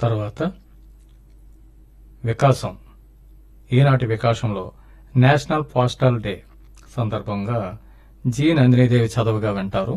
తర్వాత వికాసం ఈనాటి వికాసంలో నేషనల్ పోస్టల్ డే సందర్భంగా జి నందినీదేవి చదువుగా వింటారు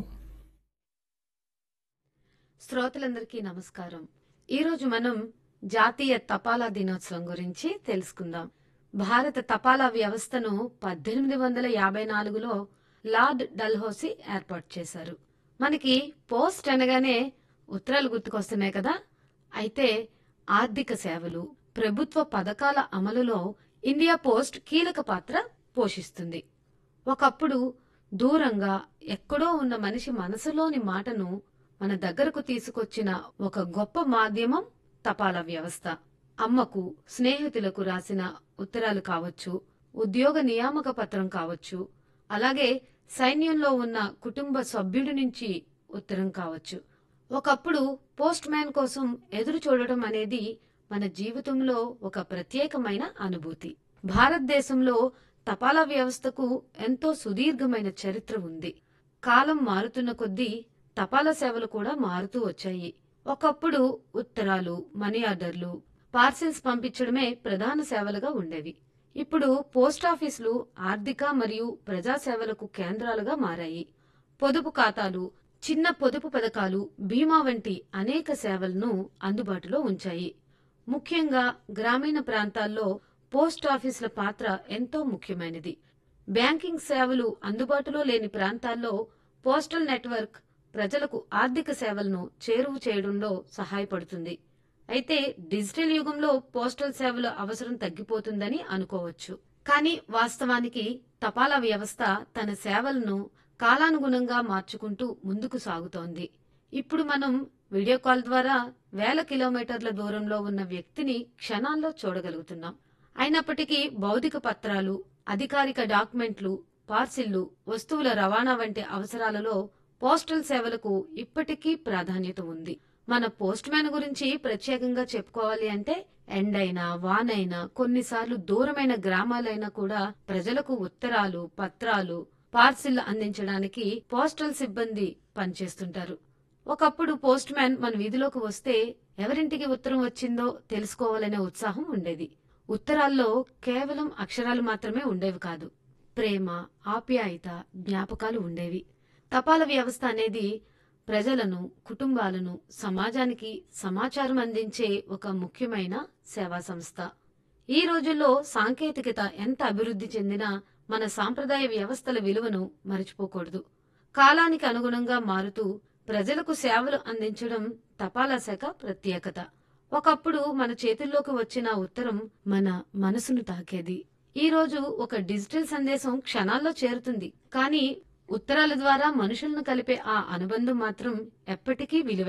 శ్రోతలందరికీ నమస్కారం ఈరోజు మనం జాతీయ తపాలా దినోత్సవం గురించి తెలుసుకుందాం భారత తపాలా వ్యవస్థను పద్దెనిమిది వందల యాభై నాలుగులో లార్డ్ డల్హౌసీ ఏర్పాటు చేశారు మనకి పోస్ట్ అనగానే ఉత్తరాలు గుర్తుకొస్తున్నాయి కదా అయితే ఆర్థిక సేవలు ప్రభుత్వ పథకాల అమలులో ఇండియా పోస్ట్ కీలక పాత్ర పోషిస్తుంది ఒకప్పుడు దూరంగా ఎక్కడో ఉన్న మనిషి మనసులోని మాటను మన దగ్గరకు తీసుకొచ్చిన ఒక గొప్ప మాధ్యమం తపాలా వ్యవస్థ అమ్మకు స్నేహితులకు రాసిన ఉత్తరాలు కావచ్చు ఉద్యోగ నియామక పత్రం కావచ్చు అలాగే సైన్యంలో ఉన్న కుటుంబ సభ్యుడి నుంచి ఉత్తరం కావచ్చు ఒకప్పుడు పోస్ట్ మ్యాన్ కోసం ఎదురు చూడటం అనేది మన జీవితంలో ఒక ప్రత్యేకమైన అనుభూతి భారతదేశంలో తపాలా వ్యవస్థకు ఎంతో సుదీర్ఘమైన చరిత్ర ఉంది కాలం మారుతున్న కొద్దీ తపాలా సేవలు కూడా మారుతూ వచ్చాయి ఒకప్పుడు ఉత్తరాలు మనీ ఆర్డర్లు పార్సిల్స్ పంపించడమే ప్రధాన సేవలుగా ఉండేవి ఇప్పుడు పోస్టాఫీసులు ఆర్థిక మరియు ప్రజా సేవలకు కేంద్రాలుగా మారాయి పొదుపు ఖాతాలు చిన్న పొదుపు పథకాలు బీమా వంటి అనేక సేవలను అందుబాటులో ఉంచాయి ముఖ్యంగా గ్రామీణ ప్రాంతాల్లో పోస్ట్ ఆఫీసుల పాత్ర ఎంతో ముఖ్యమైనది బ్యాంకింగ్ సేవలు అందుబాటులో లేని ప్రాంతాల్లో పోస్టల్ నెట్వర్క్ ప్రజలకు ఆర్థిక సేవలను చేరువ చేయడంలో సహాయపడుతుంది అయితే డిజిటల్ యుగంలో పోస్టల్ సేవల అవసరం తగ్గిపోతుందని అనుకోవచ్చు కానీ వాస్తవానికి తపాలా వ్యవస్థ తన సేవలను కాలానుగుణంగా మార్చుకుంటూ ముందుకు సాగుతోంది ఇప్పుడు మనం వీడియో కాల్ ద్వారా వేల కిలోమీటర్ల దూరంలో ఉన్న వ్యక్తిని క్షణాల్లో చూడగలుగుతున్నాం అయినప్పటికీ భౌతిక పత్రాలు అధికారిక డాక్యుమెంట్లు పార్సిళ్లు వస్తువుల రవాణా వంటి అవసరాలలో పోస్టల్ సేవలకు ఇప్పటికీ ప్రాధాన్యత ఉంది మన పోస్ట్ మ్యాన్ గురించి ప్రత్యేకంగా చెప్పుకోవాలి అంటే ఎండైనా వానైనా కొన్నిసార్లు దూరమైన గ్రామాలైనా కూడా ప్రజలకు ఉత్తరాలు పత్రాలు పార్సిల్ అందించడానికి పోస్టల్ సిబ్బంది పనిచేస్తుంటారు ఒకప్పుడు పోస్ట్ మ్యాన్ మన వీధిలోకి వస్తే ఎవరింటికి ఉత్తరం వచ్చిందో తెలుసుకోవాలనే ఉత్సాహం ఉండేది ఉత్తరాల్లో కేవలం అక్షరాలు మాత్రమే ఉండేవి కాదు ప్రేమ ఆప్యాయత జ్ఞాపకాలు ఉండేవి తపాలా వ్యవస్థ అనేది ప్రజలను కుటుంబాలను సమాజానికి సమాచారం అందించే ఒక ముఖ్యమైన సేవా సంస్థ ఈ రోజుల్లో సాంకేతికత ఎంత అభివృద్ధి చెందినా మన సాంప్రదాయ వ్యవస్థల విలువను మరచిపోకూడదు కాలానికి అనుగుణంగా మారుతూ ప్రజలకు సేవలు అందించడం తపాలా శాఖ ప్రత్యేకత ఒకప్పుడు మన చేతుల్లోకి వచ్చిన ఉత్తరం మన మనసును తాకేది ఈ రోజు ఒక డిజిటల్ సందేశం క్షణాల్లో చేరుతుంది కానీ ఉత్తరాల ద్వారా మనుషులను కలిపే ఆ అనుబంధం మాత్రం ఎప్పటికీ విలువ